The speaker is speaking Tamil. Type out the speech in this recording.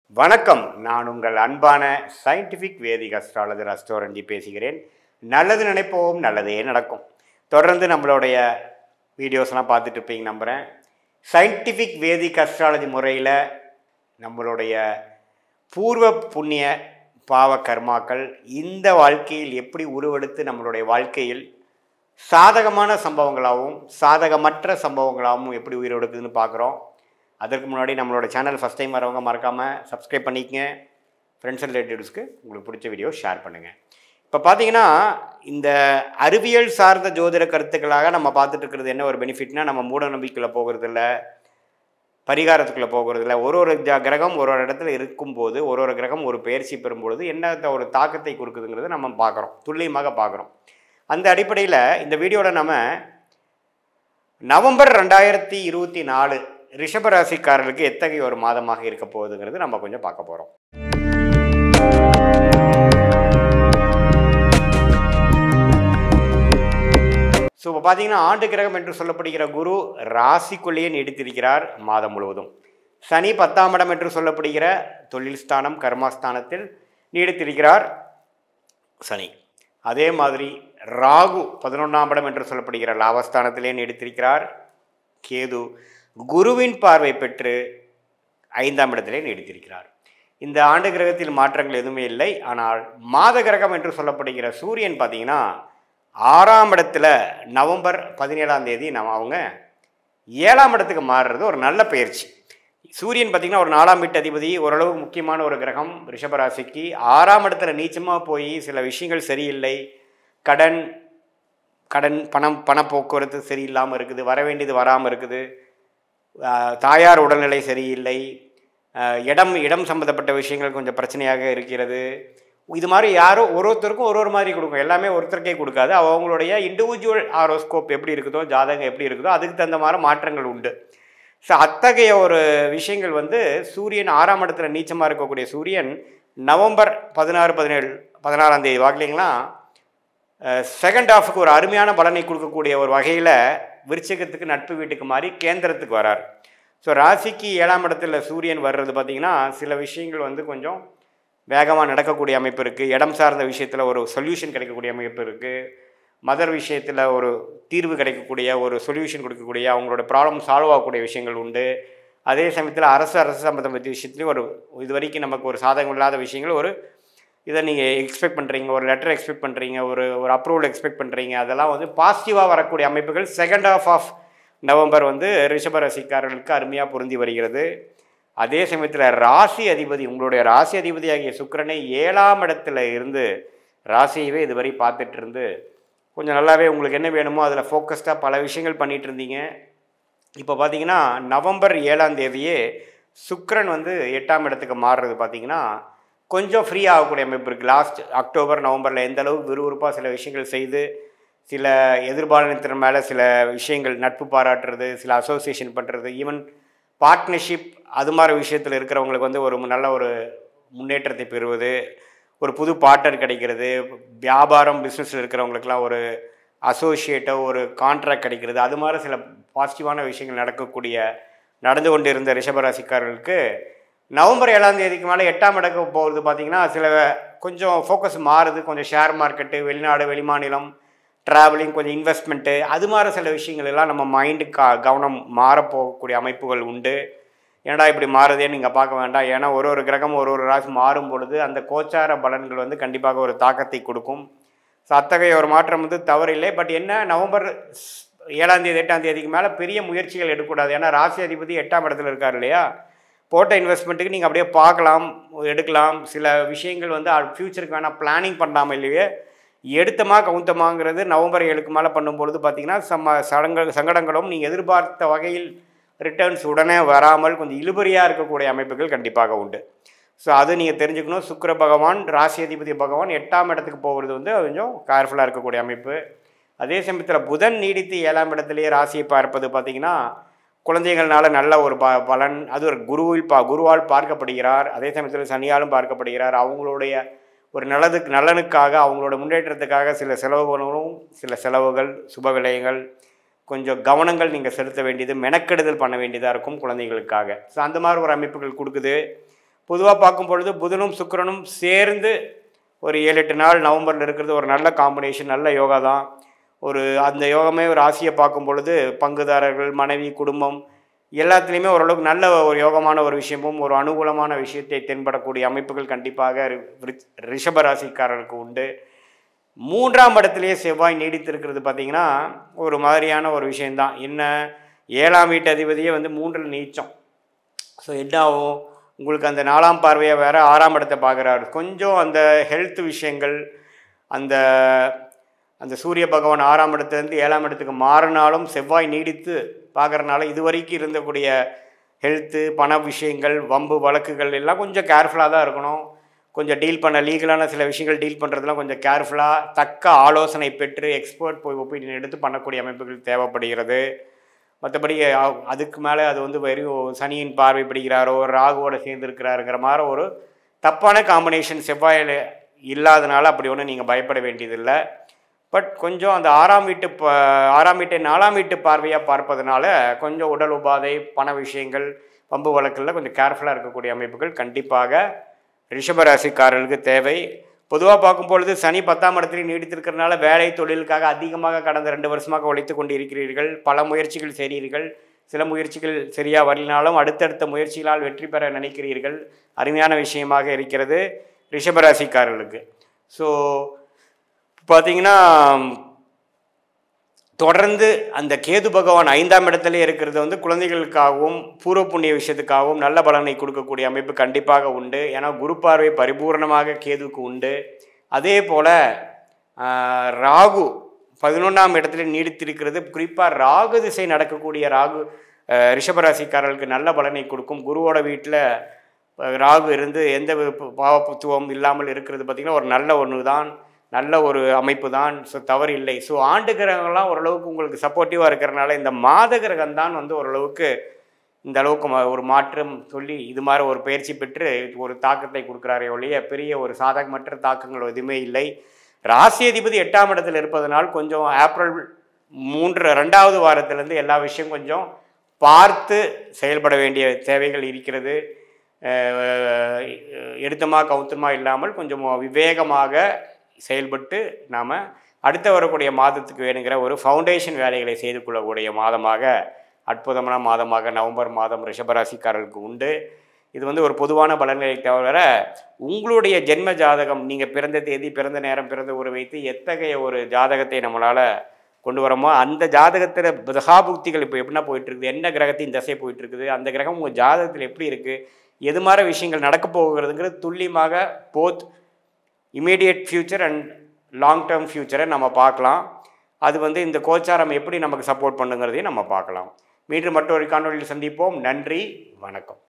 வணக்கம் நான் உங்கள் அன்பான சயின்டிஃபிக் வேதிக் அஸ்ட்ராலஜர் அஸ்டோரஞ்சி பேசுகிறேன் நல்லது நினைப்போம் நல்லதே நடக்கும் தொடர்ந்து நம்மளுடைய வீடியோஸ்லாம் பார்த்துட்டு இருப்பீங்க நம்புகிறேன் சயின்டிஃபிக் வேதிக் அஸ்ட்ராலஜி முறையில் நம்மளுடைய பூர்வ புண்ணிய பாவ கர்மாக்கள் இந்த வாழ்க்கையில் எப்படி உருவெடுத்து நம்மளுடைய வாழ்க்கையில் சாதகமான சம்பவங்களாகவும் சாதகமற்ற சம்பவங்களாகவும் எப்படி உயிரெடுக்குதுன்னு பார்க்குறோம் அதற்கு முன்னாடி நம்மளோட சேனல் ஃபஸ்ட் டைம் வரவங்க மறக்காமல் சப்ஸ்கிரைப் பண்ணிக்கங்க ஃப்ரெண்ட்ஸ் அண்ட் ரிலேட்டிவ்ஸ்க்கு உங்களுக்கு பிடிச்ச வீடியோ ஷேர் பண்ணுங்கள் இப்போ பார்த்தீங்கன்னா இந்த அறிவியல் சார்ந்த ஜோதிட கருத்துக்களாக நம்ம பார்த்துட்டு இருக்கிறது என்ன ஒரு பெனிஃபிட்னா நம்ம மூட நம்பிக்கையில் போகிறதில்ல பரிகாரத்துக்குள்ளே போகிறதில்ல ஒரு ஒரு ஜ கிரகம் ஒரு ஒரு இடத்துல இருக்கும்போது ஒரு ஒரு கிரகம் ஒரு பயிற்சி பெறும்பொழுது என்ன ஒரு தாக்கத்தை கொடுக்குதுங்கிறத நம்ம பார்க்குறோம் துல்லியமாக பார்க்குறோம் அந்த அடிப்படையில் இந்த வீடியோவில் நம்ம நவம்பர் ரெண்டாயிரத்தி இருபத்தி நாலு ரிஷபராசிக்காரர்களுக்கு எத்தகைய ஒரு மாதமாக இருக்க போகுதுங்கிறது நம்ம கொஞ்சம் பார்க்க போகிறோம் ஸோ இப்போ பார்த்தீங்கன்னா ஆண்டு கிரகம் என்று சொல்லப்படுகிற குரு ராசிக்குள்ளேயே நீடித்திருக்கிறார் மாதம் முழுவதும் சனி பத்தாம் இடம் என்று சொல்லப்படுகிற தொழில் ஸ்தானம் கர்மாஸ்தானத்தில் நீடித்திருக்கிறார் சனி அதே மாதிரி ராகு பதினொன்றாம் இடம் என்று சொல்லப்படுகிற லாபஸ்தானத்திலே நீடித்திருக்கிறார் கேது குருவின் பார்வை பெற்று ஐந்தாம் இடத்திலே நீடித்திருக்கிறார் இந்த ஆண்டு கிரகத்தில் மாற்றங்கள் எதுவுமே இல்லை ஆனால் மாத கிரகம் என்று சொல்லப்படுகிற சூரியன் பார்த்தீங்கன்னா ஆறாம் இடத்துல நவம்பர் பதினேழாம் தேதி நம்ம அவங்க ஏழாம் இடத்துக்கு மாறுறது ஒரு நல்ல பயிற்சி சூரியன் பார்த்திங்கன்னா ஒரு நாலாம் வீட்டு அதிபதி ஓரளவு முக்கியமான ஒரு கிரகம் ரிஷபராசிக்கு ஆறாம் இடத்துல நீச்சமாக போய் சில விஷயங்கள் சரியில்லை கடன் கடன் பணம் பண போக்குவரத்து சரியில்லாமல் இருக்குது வர வேண்டியது வராமல் இருக்குது ஆஹ் தாயார் உடல்நிலை சரியில்லை ஆஹ் இடம் இடம் சம்மந்தப்பட்ட விஷயங்கள் கொஞ்சம் பிரச்சனையாக இருக்கிறது இது மாதிரி யாரோ ஒரு ஒருத்தருக்கும் ஒரு ஒரு மாதிரி கொடுக்கும் எல்லாமே ஒருத்தருக்கே கொடுக்காது அவங்களுடைய இண்டிவிஜுவல் ஆரோஸ்கோப் எப்படி இருக்குதோ ஜாதகம் எப்படி இருக்குதோ அதுக்கு தகுந்த மாதிரி மாற்றங்கள் உண்டு ஸோ அத்தகைய ஒரு விஷயங்கள் வந்து சூரியன் ஆறாம் இடத்துல நீச்சமாக இருக்கக்கூடிய சூரியன் நவம்பர் பதினாறு பதினேழு பதினாறாம் தேதி வாக்கிலிங்களா செகண்ட் ஹாஃபுக்கு ஒரு அருமையான பலனை கொடுக்கக்கூடிய ஒரு வகையில் விருச்சிகத்துக்கு நட்பு வீட்டுக்கு மாறி கேந்திரத்துக்கு வரார் ஸோ ராசிக்கு ஏழாம் இடத்துல சூரியன் வர்றது பார்த்திங்கன்னா சில விஷயங்கள் வந்து கொஞ்சம் வேகமாக நடக்கக்கூடிய அமைப்பு இருக்குது இடம் சார்ந்த விஷயத்தில் ஒரு சொல்யூஷன் கிடைக்கக்கூடிய அமைப்பு இருக்குது மதர் விஷயத்தில் ஒரு தீர்வு கிடைக்கக்கூடிய ஒரு சொல்யூஷன் கொடுக்கக்கூடிய அவங்களோட ப்ராப்ளம் சால்வ் ஆகக்கூடிய விஷயங்கள் உண்டு அதே சமயத்தில் அரசு அரசு சம்மந்தப்பட்ட விஷயத்துலையும் ஒரு இது வரைக்கும் நமக்கு ஒரு சாதகம் இல்லாத விஷயங்கள் ஒரு இதை நீங்கள் எக்ஸ்பெக்ட் பண்ணுறீங்க ஒரு லெட்டர் எக்ஸ்பெக்ட் பண்ணுறீங்க ஒரு ஒரு அப்ரூவல் எக்ஸ்பெக்ட் பண்ணுறீங்க அதெல்லாம் வந்து பாசிட்டிவாக வரக்கூடிய அமைப்புகள் செகண்ட் ஆஃப் ஆஃப் நவம்பர் வந்து ரிஷப ராசிக்காரர்களுக்கு அருமையாக பொருந்தி வருகிறது அதே சமயத்தில் ராசி அதிபதி உங்களுடைய ராசி அதிபதி ஆகிய சுக்கிரனை ஏழாம் இடத்துல இருந்து ராசியவே இதுவரை பார்த்துட்டு இருந்து கொஞ்சம் நல்லாவே உங்களுக்கு என்ன வேணுமோ அதில் ஃபோக்கஸ்டாக பல விஷயங்கள் பண்ணிகிட்டு இருந்தீங்க இப்போ பார்த்தீங்கன்னா நவம்பர் ஏழாம் தேதியே சுக்கிரன் வந்து எட்டாம் இடத்துக்கு மாறுறது பார்த்தீங்கன்னா கொஞ்சம் ஃப்ரீ ஆகக்கூடிய அமைப்பு இருக்குது லாஸ்ட் அக்டோபர் நவம்பரில் எந்த அளவுக்கு விறுவிறுப்பாக சில விஷயங்கள் செய்து சில எதிர்பாலினத்தின் மேலே சில விஷயங்கள் நட்பு பாராட்டுறது சில அசோசியேஷன் பண்ணுறது ஈவன் பார்ட்னர்ஷிப் அது மாதிரி விஷயத்தில் இருக்கிறவங்களுக்கு வந்து ஒரு நல்ல ஒரு முன்னேற்றத்தை பெறுவது ஒரு புது பார்ட்னர் கிடைக்கிறது வியாபாரம் பிஸ்னஸில் இருக்கிறவங்களுக்குலாம் ஒரு அசோசியேட்டோ ஒரு கான்ட்ராக்ட் கிடைக்கிறது அது மாதிரி சில பாசிட்டிவான விஷயங்கள் நடக்கக்கூடிய நடந்து கொண்டு இருந்த ரிஷபராசிக்காரர்களுக்கு நவம்பர் ஏழாம் தேதிக்கு மேலே எட்டாம் இடக்கு போகிறது பார்த்திங்கன்னா சில கொஞ்சம் ஃபோக்கஸ் மாறுது கொஞ்சம் ஷேர் மார்க்கெட்டு வெளிநாடு வெளிமாநிலம் ட்ராவலிங் கொஞ்சம் இன்வெஸ்ட்மெண்ட்டு அது மாதிரி சில விஷயங்கள் எல்லாம் நம்ம மைண்டு கா கவனம் மாறப்போகக்கூடிய அமைப்புகள் உண்டு ஏன்டா இப்படி மாறுதேன்னு நீங்கள் பார்க்க வேண்டாம் ஏன்னா ஒரு ஒரு கிரகம் ஒரு ஒரு ராசி மாறும் பொழுது அந்த கோச்சார பலன்கள் வந்து கண்டிப்பாக ஒரு தாக்கத்தை கொடுக்கும் ஸோ அத்தகைய ஒரு மாற்றம் வந்து தவறில்லை பட் என்ன நவம்பர் ஏழாம் தேதி எட்டாம் தேதிக்கு மேலே பெரிய முயற்சிகள் எடுக்கக்கூடாது ஏன்னா ராசி அதிபதி எட்டாம் இடத்துல இருக்கார் இல்லையா போட்ட இன்வெஸ்ட்மெண்ட்டுக்கு நீங்கள் அப்படியே பார்க்கலாம் எடுக்கலாம் சில விஷயங்கள் வந்து ஃப்யூச்சருக்கு வேணால் பிளானிங் பண்ணாமல் இல்லையே எடுத்தமா கவுந்தமாங்கிறது நவம்பர் ஏழுக்கு மேலே பண்ணும்பொழுது பார்த்திங்கன்னா சம்ம சடங்கள் சங்கடங்களும் நீங்கள் எதிர்பார்த்த வகையில் ரிட்டர்ன்ஸ் உடனே வராமல் கொஞ்சம் இழுபறியாக இருக்கக்கூடிய அமைப்புகள் கண்டிப்பாக உண்டு ஸோ அது நீங்கள் தெரிஞ்சுக்கணும் சுக்கர பகவான் ராசி அதிபதி பகவான் எட்டாம் இடத்துக்கு போகிறது வந்து கொஞ்சம் கேர்ஃபுல்லாக இருக்கக்கூடிய அமைப்பு அதே சமயத்தில் புதன் நீடித்து ஏழாம் இடத்துலேயே ராசியை பார்ப்பது பார்த்திங்கன்னா குழந்தைகள்னால நல்ல ஒரு ப பலன் அது ஒரு குருவில் பா குருவால் பார்க்கப்படுகிறார் அதே சமயத்தில் சனியாலும் பார்க்கப்படுகிறார் அவங்களுடைய ஒரு நல்லதுக்கு நலனுக்காக அவங்களோட முன்னேற்றத்துக்காக சில செலவுகளும் சில செலவுகள் சுப விலையங்கள் கொஞ்சம் கவனங்கள் நீங்கள் செலுத்த வேண்டியது மெனக்கெடுதல் பண்ண வேண்டியதாக இருக்கும் குழந்தைகளுக்காக ஸோ அந்த மாதிரி ஒரு அமைப்புகள் கொடுக்குது பொதுவாக பார்க்கும் பொழுது புதனும் சுக்கிரனும் சேர்ந்து ஒரு ஏழு எட்டு நாள் நவம்பரில் இருக்கிறது ஒரு நல்ல காம்பினேஷன் நல்ல யோகா தான் ஒரு அந்த யோகமே ஒரு ராசியை பார்க்கும் பொழுது பங்குதாரர்கள் மனைவி குடும்பம் எல்லாத்துலேயுமே ஓரளவுக்கு நல்ல ஒரு யோகமான ஒரு விஷயமும் ஒரு அனுகூலமான விஷயத்தை தென்படக்கூடிய அமைப்புகள் கண்டிப்பாக ரி- ரிச்- ரிஷப ராசிக்காரருக்கு உண்டு மூன்றாம் இடத்திலேயே செவ்வாய் நீடித்திருக்கிறது பார்த்தீங்கன்னா ஒரு மாதிரியான ஒரு விஷயந்தான் என்ன ஏழாம் வீட்டு அதிபதியே வந்து மூன்றில் நீச்சம் ஸோ என்ன ஆகும் உங்களுக்கு அந்த நாலாம் பார்வையாக வேற ஆறாம் இடத்தை பார்க்குறாரு கொஞ்சம் அந்த ஹெல்த் விஷயங்கள் அந்த அந்த சூரிய பகவான் ஆறாம் இடத்துலேருந்து ஏழாம் இடத்துக்கு மாறினாலும் செவ்வாய் நீடித்து பார்க்குறனால இதுவரைக்கும் இருந்தக்கூடிய ஹெல்த்து பண விஷயங்கள் வம்பு வழக்குகள் எல்லாம் கொஞ்சம் கேர்ஃபுல்லாக தான் இருக்கணும் கொஞ்சம் டீல் பண்ண லீகலான சில விஷயங்கள் டீல் பண்ணுறதுலாம் கொஞ்சம் கேர்ஃபுல்லாக தக்க ஆலோசனை பெற்று எக்ஸ்பர்ட் போய் ஒப்பீனியன் எடுத்து பண்ணக்கூடிய அமைப்புகள் தேவைப்படுகிறது மற்றபடி அ- அதுக்கு மேலே அது வந்து வெறும் சனியின் பார்வை பிடிக்கிறாரோ ராகுவோட சேர்ந்துருக்கிறாருங்கிற மாதிரி ஒரு தப்பான காம்பினேஷன் செவ்வாயில் இல்லாதனால அப்படி ஒன்றும் நீங்கள் பயப்பட வேண்டியதில்லை பட் கொஞ்சம் அந்த ஆறாம் வீட்டு ப ஆறாம் வீட்டை நாலாம் வீட்டு பார்வையாக பார்ப்பதனால கொஞ்சம் உடல் உபாதை பண விஷயங்கள் பம்பு வழக்கில் கொஞ்சம் கேர்ஃபுல்லாக இருக்கக்கூடிய அமைப்புகள் கண்டிப்பாக ரிஷபராசிக்காரர்களுக்கு தேவை பொதுவாக பார்க்கும் பொழுது சனி பத்தாம் இடத்துல நீடித்திருக்கிறனால வேலை தொழிலுக்காக அதிகமாக கடந்த ரெண்டு வருஷமாக உழைத்து கொண்டு இருக்கிறீர்கள் பல முயற்சிகள் செய்கிறீர்கள் சில முயற்சிகள் சரியாக வரலினாலும் அடுத்தடுத்த முயற்சிகளால் வெற்றி பெற நினைக்கிறீர்கள் அருமையான விஷயமாக இருக்கிறது ரிஷபராசிக்காரர்களுக்கு ஸோ பார்த்தீங்கன்னா தொடர்ந்து அந்த கேது பகவான் ஐந்தாம் இடத்துல இருக்கிறது வந்து குழந்தைகளுக்காகவும் பூர்வ புண்ணிய விஷயத்துக்காகவும் நல்ல பலனை கொடுக்கக்கூடிய அமைப்பு கண்டிப்பாக உண்டு ஏன்னா குரு பார்வை பரிபூர்ணமாக கேதுவுக்கு உண்டு அதே போல் ராகு பதினொன்றாம் இடத்துல நீடித்திருக்கிறது குறிப்பாக ராகு திசை நடக்கக்கூடிய ராகு ஆஹ், ரிஷபராசிக்காரர்களுக்கு நல்ல பலனை கொடுக்கும் குருவோட வீட்டில் ராகு இருந்து எந்த ஒரு ப- பாவத்துவம் இல்லாமல் இருக்கிறது பார்த்திங்கன்னா ஒரு நல்ல ஒன்று தான் நல்ல ஒரு அமைப்பு தான் ஸோ தவறு இல்லை ஸோ ஆண்டு கிரகங்கள்லாம் ஓரளவுக்கு உங்களுக்கு சப்போர்ட்டிவாக இருக்கிறனால இந்த மாத கிரகம் தான் வந்து ஓரளவுக்கு இந்த அளவுக்கு ம- ஒரு மாற்றம் சொல்லி இது மாதிரி ஒரு பயிற்சி பெற்று ஒரு தாக்கத்தை கொடுக்குறாரே ஒழிய பெரிய ஒரு சாதகமற்ற தாக்கங்கள் எதுவுமே இல்லை ராசி அதிபதி எட்டாம் இடத்துல இருப்பதனால் கொஞ்சம் ஏப்ரல் மூன்று ரெண்டாவது வாரத்திலேருந்து எல்லா விஷயம் கொஞ்சம் பார்த்து செயல்பட வேண்டிய தேவைகள் இருக்கிறது அஹ் எடுத்தமா கவுத்தமா இல்லாமல் கொஞ்சம் விவேகமாக செயல்பட்டு நாம் அடுத்த வரக்கூடிய மாதத்துக்கு வேணுங்கிற ஒரு ஃபவுண்டேஷன் வேலைகளை செய்து கொள்ளக்கூடிய மாதமாக அற்புதமான மாதமாக நவம்பர் மாதம் ரிஷபராசிக்காரர்களுக்கு உண்டு இது வந்து ஒரு பொதுவான பலன்களை தவிர உங்களுடைய ஜென்ம ஜாதகம் நீங்கள் பிறந்த தேதி பிறந்த நேரம் பிறந்த ஊரை வைத்து எத்தகைய ஒரு ஜாதகத்தை நம்மளால் கொண்டு வரோமோ அந்த ஜாதகத்தில் தசாபுக்திகள் இப்போ எப்படின்னா போயிட்டு இருக்குது என்ன கிரகத்தின் தசை போயிட்டு இருக்குது அந்த கிரகம் உங்கள் ஜாதகத்தில் எப்படி இருக்குது எது மாதிரி விஷயங்கள் நடக்க போகிறதுங்கிறது துல்லியமாக both immediate future and long term ஃப்யூச்சரை நம்ம பார்க்கலாம் அது வந்து இந்த கோச்சாரம் எப்படி நமக்கு சப்போர்ட் பண்ணுங்கிறதையும் நம்ம பார்க்கலாம் மீண்டும் மற்றொரு காணொலியில் சந்திப்போம் நன்றி வணக்கம்